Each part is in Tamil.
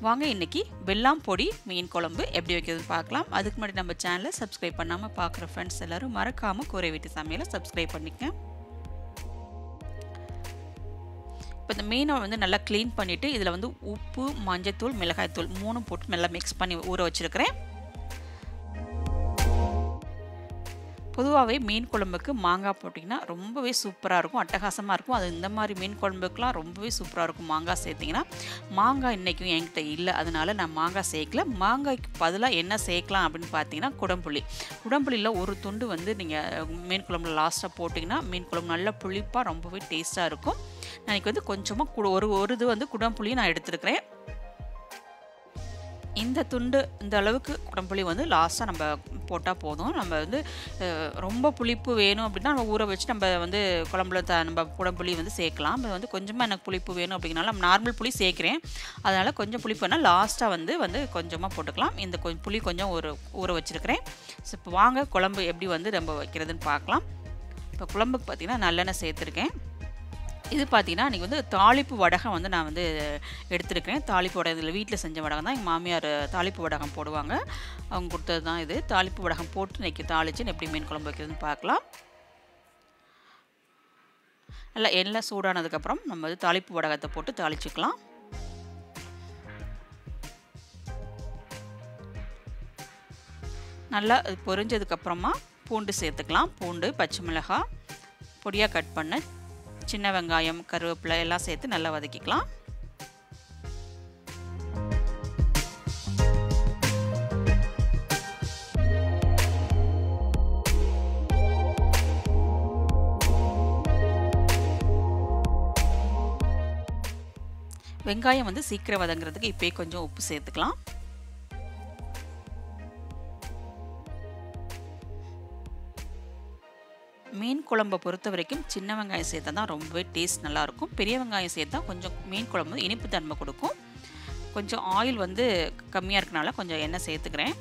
வாங்க இன்றைக்கி வெள்ளாம் பொடி மீன் குழம்பு எப்படி வைக்கிறதுன்னு பார்க்கலாம் அதுக்கு முன்னாடி நம்ம சேனலை சப்ஸ்கிரைப் பண்ணாமல் பார்க்குற ஃப்ரெண்ட்ஸ் எல்லோரும் மறக்காமல் கூரை வீட்டு சமையலை சப்ஸ்கிரைப் பண்ணிக்க இப்போ இந்த மீனை வந்து நல்லா க்ளீன் பண்ணிவிட்டு இதில் வந்து உப்பு மஞ்சத்தூள் மிளகாய்த்தூள் மூணும் போட்டு நல்லா மிக்ஸ் பண்ணி ஊற வச்சுருக்கிறேன் பொதுவாகவே மீன் குழம்புக்கு மாங்காய் போட்டிங்கன்னா ரொம்பவே சூப்பராக இருக்கும் அட்டகாசமாக இருக்கும் அது இந்த மாதிரி மீன் குழம்புக்கெலாம் ரொம்பவே சூப்பராக இருக்கும் மாங்காய் சேர்த்திங்கன்னா மாங்காய் இன்றைக்கும் என்கிட்ட இல்லை அதனால் நான் மாங்காய் சேர்க்கல மாங்காய்க்கு பதிலாக என்ன சேர்க்கலாம் அப்படின்னு பார்த்தீங்கன்னா குடம்புளி குடம்புளியில் ஒரு துண்டு வந்து நீங்கள் மீன் குழம்புல லாஸ்ட்டாக போட்டிங்கன்னா மீன் குழம்பு நல்ல புளிப்பாக ரொம்பவே டேஸ்ட்டாக இருக்கும் நான் வந்து கொஞ்சமாக ஒரு ஒரு இது வந்து குடம்புளியை நான் எடுத்துருக்கிறேன் இந்த துண்டு இந்த அளவுக்கு குடம்புளி வந்து லாஸ்ட்டாக நம்ம போட்டால் போதும் நம்ம வந்து ரொம்ப புளிப்பு வேணும் அப்படின்னா நம்ம ஊற வச்சு நம்ம வந்து குழம்புல த நம்ம குடம்புளி வந்து சேர்க்கலாம் அது வந்து கொஞ்சமாக எனக்கு புளிப்பு வேணும் அப்படிங்கனால நம்ம நார்மல் புளி சேர்க்குறேன் அதனால் கொஞ்சம் புளிப்பு வேணால் லாஸ்ட்டாக வந்து வந்து கொஞ்சமாக போட்டுக்கலாம் இந்த கொஞ்சம் புளி கொஞ்சம் ஒரு ஊற வச்சுருக்கிறேன் ஸோ இப்போ வாங்க குழம்பு எப்படி வந்து நம்ம வைக்கிறதுன்னு பார்க்கலாம் இப்போ குழம்புக்கு பார்த்திங்கன்னா நல்லெண்ணெய் சேர்த்துருக்கேன் இது பார்த்தீங்கன்னா இன்றைக்கி வந்து தாளிப்பு வடகம் வந்து நான் வந்து எடுத்துருக்கிறேன் தாளிப்பு வடகம் இதில் வீட்டில் செஞ்ச வடகம் தான் எங்கள் மாமியார் தாளிப்பு வடகம் போடுவாங்க அவங்க கொடுத்தது தான் இது தாளிப்பு வடகம் போட்டு இன்றைக்கி தாளித்து எப்படி மீன் குழம்பு வைக்கிறதுன்னு பார்க்கலாம் நல்லா எண்ணெய் சூடானதுக்கப்புறம் நம்ம வந்து தாளிப்பு வடகத்தை போட்டு தாளிச்சுக்கலாம் நல்லா பொரிஞ்சதுக்கப்புறமா பூண்டு சேர்த்துக்கலாம் பூண்டு பச்சை மிளகாய் பொடியாக கட் பண்ண சின்ன வெங்காயம் கருவேப்பிலை எல்லாம் சேர்த்து நல்லா வதக்கிக்கலாம் வெங்காயம் வந்து சீக்கிரம் வதங்குறதுக்கு இப்போயே கொஞ்சம் உப்பு சேர்த்துக்கலாம் மீன் குழம்பை பொறுத்த வரைக்கும் சின்ன வெங்காயம் சேர்த்தா தான் ரொம்பவே டேஸ்ட் நல்லாயிருக்கும் பெரிய வெங்காயம் சேர்த்தா கொஞ்சம் மீன் குழம்பு இனிப்பு தன்மை கொடுக்கும் கொஞ்சம் ஆயில் வந்து கம்மியாக இருக்கனால கொஞ்சம் எண்ணெய் சேர்த்துக்கிறேன்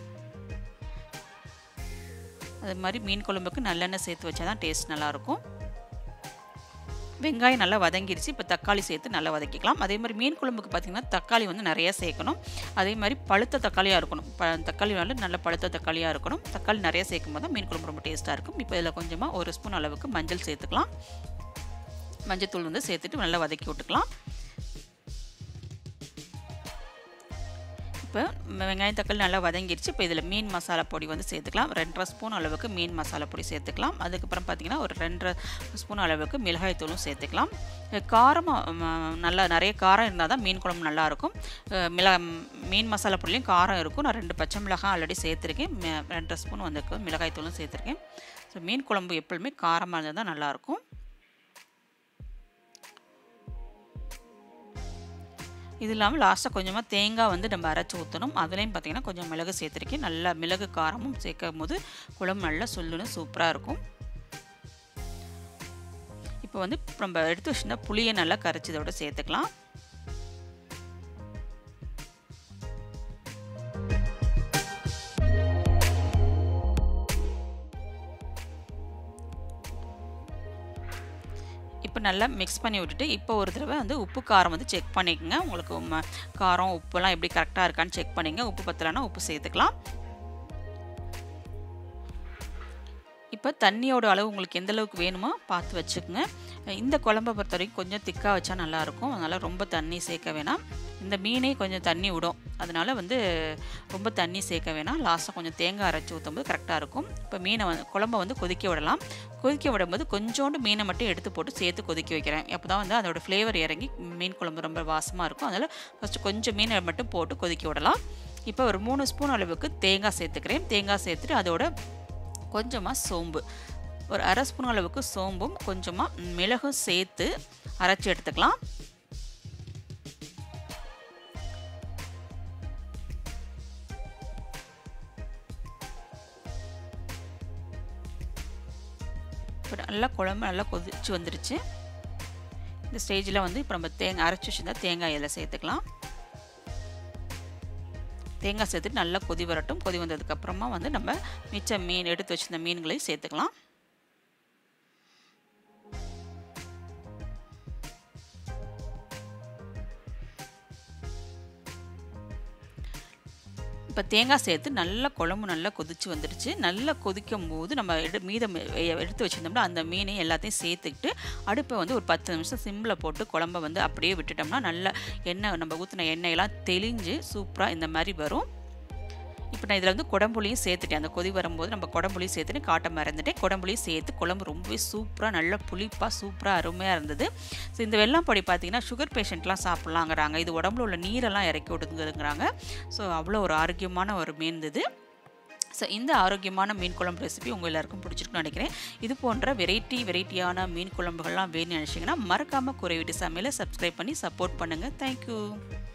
அது மாதிரி மீன் குழம்புக்கு நல்லெண்ணெய் சேர்த்து வச்சா தான் டேஸ்ட் நல்லாயிருக்கும் வெங்காயம் நல்லா வதங்கிடுச்சு இப்போ தக்காளி சேர்த்து நல்லா வதக்கிக்கலாம் அதே மாதிரி மீன் குழம்புக்கு பார்த்திங்கன்னா தக்காளி வந்து நிறையா சேர்க்கணும் அதே மாதிரி பழுத்த தக்காளியாக இருக்கணும் ப தக்காளி வந்து நல்ல பழுத்த தக்காளியாக இருக்கணும் தக்காளி நிறையா சேர்க்கும் போது தான் மீன் குழம்பு ரொம்ப டேஸ்ட்டாக இருக்கும் இப்போ இதில் கொஞ்சமாக ஒரு ஸ்பூன் அளவுக்கு மஞ்சள் சேர்த்துக்கலாம் மஞ்சள் தூள் வந்து சேர்த்துட்டு நல்லா வதக்கி விட்டுக்கலாம் இப்போ வெங்காயம் தக்காளி நல்லா வதங்கிடுச்சு இப்போ இதில் மீன் மசாலா பொடி வந்து சேர்த்துக்கலாம் ரெண்டரை ஸ்பூன் அளவுக்கு மீன் மசாலா பொடி சேர்த்துக்கலாம் அதுக்கப்புறம் பார்த்திங்கன்னா ஒரு ரெண்டரை ஸ்பூன் அளவுக்கு மிளகாய் தூளும் சேர்த்துக்கலாம் காரமாக நல்லா நிறைய காரம் இருந்தால் தான் மீன் குழம்பு நல்லாயிருக்கும் மிளகா மீன் மசாலா பொடிலையும் காரம் இருக்கும் நான் ரெண்டு பச்சை மிளகாய் ஆல்ரெடி சேர்த்துருக்கேன் ரெண்டரை ஸ்பூன் வந்து மிளகாய் தூளும் சேர்த்துருக்கேன் ஸோ மீன் குழம்பு எப்பொழுதுமே காரமாக இருந்தால் தான் நல்லாயிருக்கும் இது இல்லாமல் லாஸ்ட்டாக கொஞ்சமாக தேங்காய் வந்து நம்ம அரைச்சி ஊற்றணும் அதுலேயும் பார்த்திங்கன்னா கொஞ்சம் மிளகு சேர்த்துருக்கேன் நல்லா மிளகு காரமும் சேர்க்கும் போது குழம்பு நல்லா சொல்லுன்னு சூப்பராக இருக்கும் இப்போ வந்து நம்ம எடுத்து வச்சுருந்தா புளியை நல்லா கரைச்சதோட சேர்த்துக்கலாம் இப்போ நல்லா மிக்ஸ் பண்ணி விட்டுட்டு இப்போ ஒரு தடவை வந்து உப்பு காரம் வந்து செக் பண்ணிக்கோங்க உங்களுக்கு காரம் உப்புலாம் எப்படி கரெக்டாக இருக்கான்னு செக் பண்ணிங்க உப்பு பத்தலைன்னா உப்பு சேர்த்துக்கலாம் இப்போ தண்ணியோட அளவு உங்களுக்கு எந்த அளவுக்கு வேணுமோ பார்த்து வச்சுக்கோங்க இந்த குழம்பை பொறுத்த வரைக்கும் கொஞ்சம் திக்காக வச்சா நல்லாயிருக்கும் அதனால் ரொம்ப தண்ணி சேர்க்க வேணாம் இந்த மீனே கொஞ்சம் தண்ணி விடும் அதனால் வந்து ரொம்ப தண்ணி சேர்க்க வேணாம் லாஸ்ட்டாக கொஞ்சம் தேங்காய் அரைச்சி ஊற்றும்போது கரெக்டாக இருக்கும் இப்போ மீனை வந்து குழம்பை வந்து கொதிக்க விடலாம் கொதிக்க விடும்போது கொஞ்சோண்டு மீனை மட்டும் எடுத்து போட்டு சேர்த்து கொதிக்க வைக்கிறேன் அப்போ தான் வந்து அதோடய ஃப்ளேவர் இறங்கி மீன் குழம்பு ரொம்ப வாசமாக இருக்கும் அதனால் ஃபஸ்ட்டு கொஞ்சம் மீனை மட்டும் போட்டு கொதிக்க விடலாம் இப்போ ஒரு மூணு ஸ்பூன் அளவுக்கு தேங்காய் சேர்த்துக்கிறேன் தேங்காய் சேர்த்துட்டு அதோட கொஞ்சமாக சோம்பு ஒரு அரை ஸ்பூன் அளவுக்கு சோம்பும் கொஞ்சமாக மிளகும் சேர்த்து அரைச்சி எடுத்துக்கலாம் இப்போ நல்லா குழம்பு நல்லா கொதிச்சு வந்துருச்சு இந்த ஸ்டேஜில் வந்து இப்போ நம்ம தேங்காய் அரைச்சி வச்சுருந்தா தேங்காய் இதில் சேர்த்துக்கலாம் தேங்காய் சேர்த்துட்டு நல்லா கொதி வரட்டும் கொதி வந்ததுக்கப்புறமா வந்து நம்ம மிச்ச மீன் எடுத்து வச்சுருந்த மீன்களையும் சேர்த்துக்கலாம் இப்போ தேங்காய் சேர்த்து நல்லா குழம்பு நல்லா கொதிச்சு வந்துடுச்சு நல்லா கொதிக்கும் போது நம்ம எடு மீதம் எ- எடுத்து வச்சுருந்தோம்னா அந்த மீனையும் எல்லாத்தையும் சேர்த்துக்கிட்டு அடுப்பை வந்து ஒரு பத்து நிமிஷம் சிம்மில் போட்டு குழம்ப வந்து அப்படியே விட்டுட்டோம்னா நல்லா எண்ணெய் நம்ம ஊற்றின எண்ணெயெல்லாம் தெளிஞ்சு சூப்பராக இந்த மாதிரி வரும் இப்போ நான் இதில் வந்து குடம்புளியும் சேர்த்துட்டேன் அந்த கொதி வரும்போது நம்ம குடம்புளியும் சேர்த்துட்டு காட்ட மறந்துட்டேன் குடம்புளியும் சேர்த்து குழம்பு ரொம்பவே சூப்பராக நல்ல புளிப்பாக சூப்பராக அருமையாக இருந்தது ஸோ இந்த வெள்ளம் பொடி பார்த்தீங்கன்னா சுகர் பேஷண்ட்லாம் சாப்பிட்லாங்கிறாங்க இது உடம்புல உள்ள நீரெல்லாம் இறக்கி விடுங்கிறாங்க ஸோ அவ்வளோ ஒரு ஆரோக்கியமான ஒரு மீன் இது ஸோ இந்த ஆரோக்கியமான மீன் குழம்பு ரெசிபி உங்கள் எல்லாருக்கும் பிடிச்சிருக்குன்னு நினைக்கிறேன் இது போன்ற வெரைட்டி வெரைட்டியான மீன் குழம்புகள்லாம் வேணும்னு நினச்சிங்கன்னா மறக்காமல் குறைவிட்டு சமையலை சப்ஸ்கிரைப் பண்ணி சப்போர்ட் பண்ணுங்கள் தேங்க்யூ